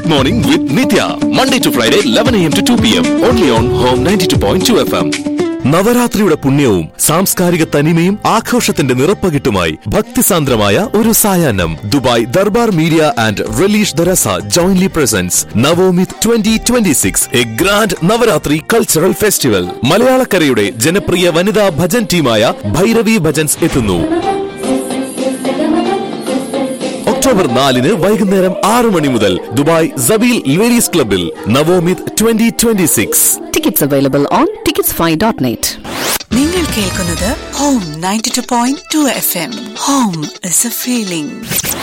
Weekend Morning with Nitya. Monday to Friday, 11 a.m. to 2 p.m. Only on Home 92.2 FM. നവരാത്രിയുടെ പുണ്യവും സാംസ്കാരിക തനിമയും ആഘോഷത്തിന്റെ നിറപ്പകിട്ടുമായി ഭക്തിസാന്ദ്രമായ ഒരു സായാഹ്നം Dubai Darbar media and relish ദറസ jointly presents Navomith twenty twenty six a grand Navratri cultural festival മലയാളക്കരയുടെ ജനപ്രിയ വനിതാ ഭജൻ ടീമായ ഭൈരവി ഭജൻസ് എത്തുന്നു ഒക്ടോബർ നാലിന് വൈകുന്നേരം ആറ് മണി മുതൽ ദുബായ് സബീൽ ലേഡീസ് ക്ലബിൽ Navomith twenty twenty six Tickets available on ticketsfy.net. നിങ്ങൾ കേൾക്കുന്നത് home ninety two point two F M home is a feeling